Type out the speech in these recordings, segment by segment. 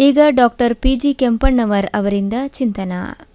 ಈಗ doctor P G ಕೆಂಪಣ್ಣವರ್ ಅವರಿಂದ ಚಿಂತನ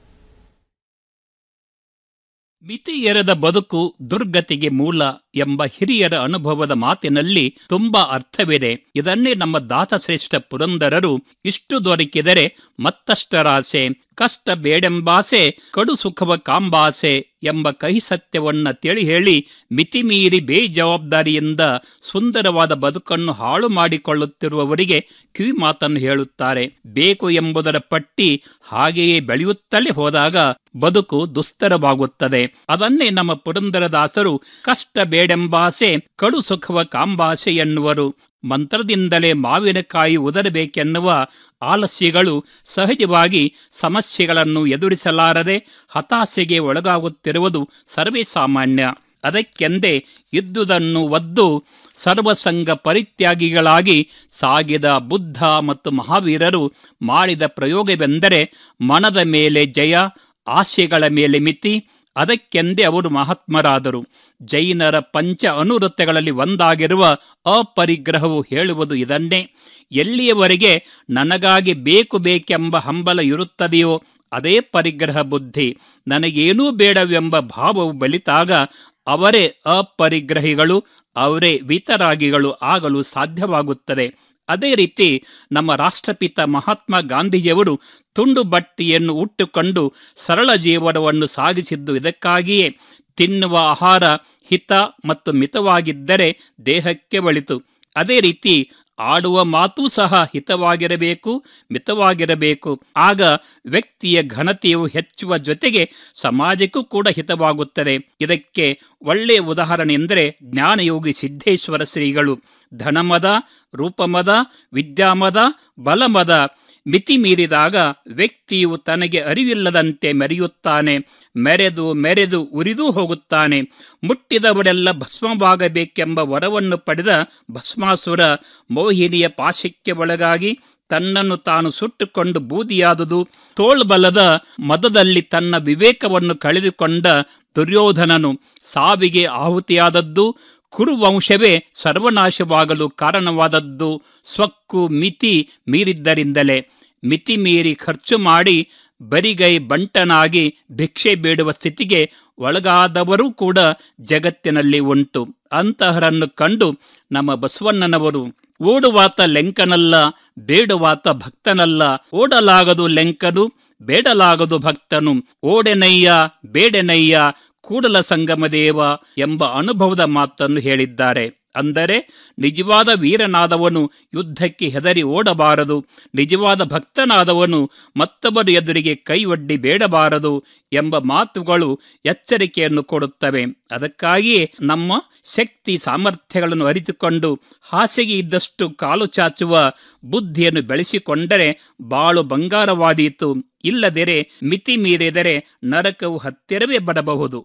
ಮಿತಿಯರದ ಬದುಕು ದುರ್ಗತಿಗೆ ಮೂಲ ಎಂಬ ಹಿರಿಯರ ಅನುಭವದ ಮಾತಿನಲ್ಲಿ ತುಂಬಾ ಅರ್ಥವಿದೆ ಇದನ್ನೇ ನಮ್ಮ ದಾತಶ್ರೇಷ್ಠ ಪುರಂದರರು ಇಷ್ಟು ದೊರಕಿದರೆ ಮತ್ತಷ್ಟರಾಸೆ ಕಷ್ಟ ಬೇಡೆಂಬಾಸೆ ಕಡು ಸುಖವ ಕಾಂಬಾಸೆ ಎಂಬ ಕಹಿ ಸತ್ಯವನ್ನ ತಿಳಿ ಹೇಳಿ ಮಿತಿಮೀರಿ ಬೇಜವಾಬ್ದಾರಿಯಿಂದ ಸುಂದರವಾದ ಬದುಕನ್ನು ಹಾಳು ಮಾಡಿಕೊಳ್ಳುತ್ತಿರುವವರಿಗೆ ಕಿವಿ ಮಾತನ್ನು ಹೇಳುತ್ತಾರೆ ಬೇಕು ಎಂಬುದರ ಪಟ್ಟಿ ಹಾಗೆಯೇ ಬೆಳೆಯುತ್ತಲೇ ಹೋದಾಗ ಬದುಕು ದುಸ್ತರವಾಗುತ್ತದೆ ಅದನ್ನೇ ನಮ್ಮ ಪುರಂದರದಾಸರು ಕಷ್ಟ ಬೇಡೆಂಬಾಸೆ ಕಡು ಸುಖವ ಕಾಂಬಾಸೆ ಎನ್ನುವರು ಮಂತ್ರದಿಂದಲೇ ಮಾವಿನಕಾಯಿ ಉದರಬೇಕೆನ್ನುವ ಆಲಸ್ಯಗಳು ಸಹಜವಾಗಿ ಸಮಸ್ಯೆಗಳನ್ನು ಎದುರಿಸಲಾರದೆ ಹತಾಶೆಗೆ ಒಳಗಾಗುತ್ತಿರುವುದು ಸರ್ವೇ ಸಾಮಾನ್ಯ ಅದಕ್ಕೆಂದೇ ಇದ್ದುದನ್ನು ಒದ್ದು ಸರ್ವಸಂಗ ಪರಿತ್ಯಾಗಿಗಳಾಗಿ ಸಾಗಿದ ಬುದ್ಧ ಮತ್ತು ಮಹಾವೀರರು ಮಾಡಿದ ಪ್ರಯೋಗವೆಂದರೆ ಮನದ ಮೇಲೆ ಜಯ ಆಶೆಗಳ ಮೇಲೆ ಮಿತಿ ಅದಕ್ಕೆಂದೇ ಅವರು ಮಹಾತ್ಮರಾದರು ಜೈನರ ಪಂಚ ಅನುವೃತ್ತಗಳಲ್ಲಿ ಒಂದಾಗಿರುವ ಅಪರಿಗ್ರಹವು ಹೇಳುವುದು ಇದನ್ನೇ ಎಲ್ಲಿಯವರೆಗೆ ನನಗಾಗಿ ಬೇಕು ಬೇಕೆಂಬ ಹಂಬಲ ಇರುತ್ತದೆಯೋ ಅದೇ ಪರಿಗ್ರಹ ಬುದ್ಧಿ ನನಗೇನೂ ಬೇಡವೆಂಬ ಭಾವವು ಬಲಿತಾಗ ಅವರೇ ಅಪರಿಗ್ರಹಿಗಳು ಅವರೇ ವಿತರಾಗಿಗಳು ಆಗಲು ಸಾಧ್ಯವಾಗುತ್ತದೆ ಅದೇ ರೀತಿ ನಮ್ಮ ರಾಷ್ಟ್ರಪಿತ ಮಹಾತ್ಮ ಗಾಂಧಿಯವರು ತುಂಡು ಬಟ್ಟೆಯನ್ನು ಉಟ್ಟುಕೊಂಡು ಸರಳ ಜೀವನವನ್ನು ಸಾಗಿಸಿದ್ದು ಇದಕ್ಕಾಗಿಯೇ ತಿನ್ನುವ ಆಹಾರ ಹಿತ ಮತ್ತು ಮಿತವಾಗಿದ್ದರೆ ದೇಹಕ್ಕೆ ಒಳಿತು ಅದೇ ರೀತಿ ಆಡುವ ಮಾತೂ ಸಹ ಹಿತವಾಗಿರಬೇಕು ಮಿತವಾಗಿರಬೇಕು ಆಗ ವ್ಯಕ್ತಿಯ ಘನತೆಯು ಹೆಚ್ಚುವ ಜೊತೆಗೆ ಸಮಾಜಕ್ಕೂ ಕೂಡ ಹಿತವಾಗುತ್ತದೆ ಇದಕ್ಕೆ ಒಳ್ಳೆಯ ಉದಾಹರಣೆ ಎಂದರೆ ಜ್ಞಾನಯೋಗಿ ಸಿದ್ದೇಶ್ವರ ಶ್ರೀಗಳು ಧನಮದ ರೂಪಮದ ವಿದ್ಯಾಮದ ಬಲಮದ ಮಿತಿ ಮೀರಿದಾಗ ವ್ಯಕ್ತಿಯು ತನಗೆ ಅರಿವಿಲ್ಲದಂತೆ ಮೆರೆಯುತ್ತಾನೆ ಮೆರೆದು ಮೆರೆದು ಉರಿದು ಹೋಗುತ್ತಾನೆ ಮುಟ್ಟಿದವರೆಲ್ಲ ಭಸ್ಮವಾಗಬೇಕೆಂಬ ವರವನ್ನು ಪಡೆದ ಭಸ್ಮಾಸುರ ಮೋಹಿನಿಯ ಪಾಶಕ್ಕೆ ಒಳಗಾಗಿ ತನ್ನನ್ನು ತಾನು ಸುಟ್ಟುಕೊಂಡು ಬೂದಿಯಾದುದು ತೋಳ್ಬಲದ ಮದದಲ್ಲಿ ತನ್ನ ವಿವೇಕವನ್ನು ಕಳೆದುಕೊಂಡ ದುರ್ಯೋಧನನು ಸಾವಿಗೆ ಆಹುತಿಯಾದದ್ದು ಕುರುವಂಶವೇ ಸರ್ವನಾಶವಾಗಲು ಕಾರಣವಾದದ್ದು ಸ್ವಕ್ಕು ಮಿತಿ ಮೀರಿದ್ದರಿಂದಲೇ ಮಿತಿ ಮೀರಿ ಖರ್ಚು ಮಾಡಿ ಬರಿಗೈ ಬಂಟನಾಗಿ ಭಿಕ್ಷೆ ಬೇಡುವ ಸ್ಥಿತಿಗೆ ಒಳಗಾದವರೂ ಕೂಡ ಜಗತ್ತಿನಲ್ಲಿ ಉಂಟು ಅಂತಹರನ್ನು ಕಂಡು ನಮ್ಮ ಬಸವಣ್ಣನವರು ಓಡುವಾತ ಲೆಂಕನಲ್ಲ ಬೇಡುವಾತ ಭಕ್ತನಲ್ಲ ಓಡಲಾಗದು ಲೆಂಕನು ಬೇಡಲಾಗದು ಭಕ್ತನು ಓಡೆನಯ್ಯ ಬೇಡೆನಯ್ಯ ಕೂಡಲ ಸಂಗಮದೇವ ಎಂಬ ಅನುಭವದ ಮಾತನ್ನು ಹೇಳಿದ್ದಾರೆ ಅಂದರೆ ನಿಜವಾದ ವೀರನಾದವನು ಯುದ್ಧಕ್ಕೆ ಹೆದರಿ ಓಡಬಾರದು ನಿಜವಾದ ಭಕ್ತನಾದವನು ಮತ್ತೊಬ್ಬರ ಎದುರಿಗೆ ಕೈ ಒಡ್ಡಿ ಬೇಡಬಾರದು ಎಂಬ ಮಾತುಗಳು ಎಚ್ಚರಿಕೆಯನ್ನು ಕೊಡುತ್ತವೆ ಅದಕ್ಕಾಗಿಯೇ ನಮ್ಮ ಶಕ್ತಿ ಸಾಮರ್ಥ್ಯಗಳನ್ನು ಅರಿತುಕೊಂಡು ಹಾಸಿಗೆ ಇದ್ದಷ್ಟು ಕಾಲು ಚಾಚುವ ಬುದ್ಧಿಯನ್ನು ಬೆಳೆಸಿಕೊಂಡರೆ ಬಾಳು ಬಂಗಾರವಾದೀತು ಇಲ್ಲದಿರೆ ಮಿತಿ ಮೀರಿದರೆ ನರಕವು ಹತ್ತಿರವೇ ಬರಬಹುದು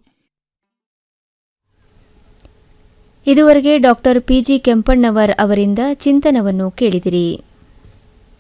ಇದುವರೆಗೆ ಡಾಕ್ಟರ್ ಪಿ ಜಿ ಕೆಂಪಣ್ಣವರ್ ಅವರಿಂದ ಚಿಂತನವನ್ನು ಕೇಳಿದಿರಿ